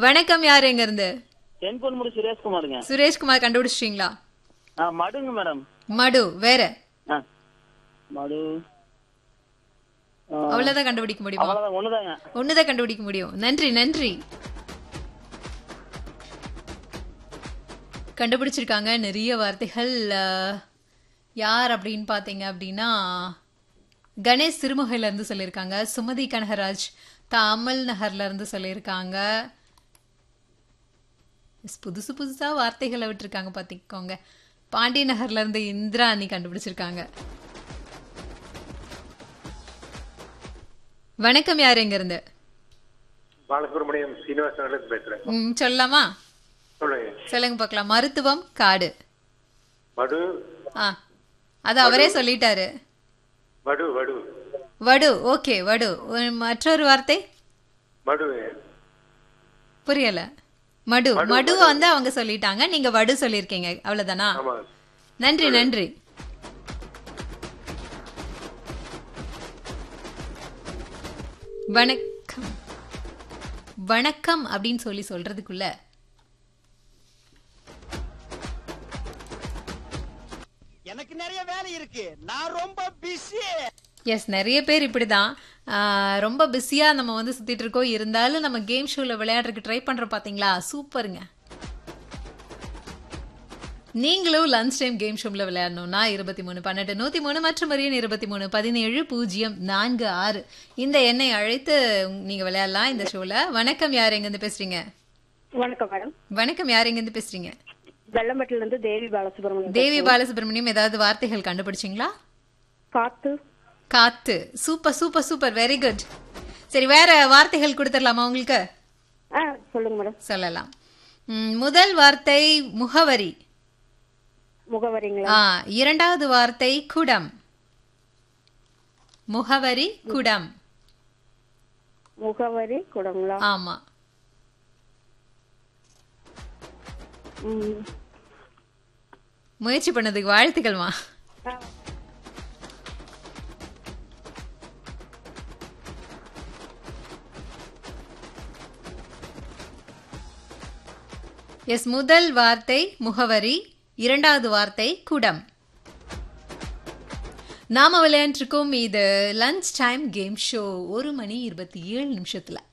வணக்கம் யார் எங்க இருந்து தென்பொன்முடி சுரேஷ்குமாருங்க சுரேஷ்குமார் கண்டுபிடிச்சிட்டீங்களா ஆ மடுங்க மேடம் மடு வேற ஆ மடு ஆ, அவ்வளவுதான் கண்டுபிடிக்க முடியுமா அவ்வளவுதான் ஒண்ணுதாங்க ஒண்ணுதான் கண்டுபிடிக்க முடியும் நன்றி நன்றி கண்டுபிடிச்சிருக்காங்க நிறைய வார்த்தைகள் அஹ், யார் அப்படின்னு பாத்தீங்க அப்படின்னா கணேஷ் சிறுமுகையில இருந்து சொல்லியிருக்காங்க சுமதி கனகராஜ் தாமல் நகர்ல இருந்து சொல்லியிருக்காங்க Yes, புதுசு புதுசா வார்த்தைகளை விட்டுருக்காங்க பாத்திக்கோங்க பாண்டிய நகர்ல இருந்து இந்திரா அண்ணி கண்டுபிடிச்சிருக்காங்க வணக்கம் யார் எங்க இருந்து பாலசுப்ரமணியம் சீனிவாசன் பேசுறேன் ம், சொல்லலாமா சொல்லுங்க சொல்லுங்க பார்க்கலாம் மருத்துவம் காடு வடு ஆ அது அவரே சொல்லிட்டாரு வடு வடு வடு ஓகே வடு உம், மற்றொரு வார்த்தை வடு புரியல மடு மடு வந்து அவங்க சொல்லிட்டாங்க நீங்க வடு சொல்லியிருக்கீங்க அவ்வளவுதானா ஆமா நன்றி நன்றி வணக்கம் வணக்கம் அப்படின்னு சொல்லி சொல்றதுக்குள்ள எனக்கு நிறைய வேலை இருக்கு நான் ரொம்ப பிஸி எஸ் நிறைய பேர் இப்படிதான் ஆஹ், ரொம்ப பிஸியா நம்ம வந்து சுத்திட்டு இருக்கோம் இருந்தாலும் நம்ம கேம் ஷோல விளையாடுறதுக்கு ட்ரை பண்றோம் பாத்தீங்களா சூப்பருங்க நீங்களும் லஞ்ச் டைம் கேம் ஷோவில் விளையாடணும்னா இருபத்தி மூணு பன்னெண்டு நூற்றி மூணு மற்றும் ஒரு எண் இருபத்தி மூணு பதினேழு பூஜ்ஜியம் நான்கு ஆறு இந்த எண்ணை அழைத்து நீங்கள் விளையாடலாம் இந்த ஷோவில் வணக்கம் யார் எங்கேருந்து பேசுறீங்க வணக்கம் மேடம் வணக்கம் யார் எங்கேருந்து பேசுறீங்க வெள்ளம்பட்டில இருந்து தேவி பாலசுப்ரமணியம் தேவி பாலசுப்ரமணியம் ஏதாவது வார்த்தைகள் கண்டுபிடிச்சிங்களா காத்து காத்து super super super very good சரி வேற வார்த்தைகள் கொடுத்துடலாமா உங்களுக்கு ஆ சொல்லுங்க மேடம் சொல்லலாம் ம், முதல் வார்த்தை முகவரி முகவரிங்களா ஆ இரண்டாவது வார்த்தை குடம் முகவரி குடம் முகவரி குடங்களா ஆமா ம். முயற்சி பண்ணதுக்கு வாழ்த்துக்கள்மா ஆ, எஸ் முதல் வார்த்தை முகவரி இரண்டாவது வார்த்தை குடம் நாம விளையாண்டுருக்கோம் இது லஞ்ச் டைம் கேம் ஷோ ஒரு மணி இருபத்தி ஏழு நிமிஷத்துல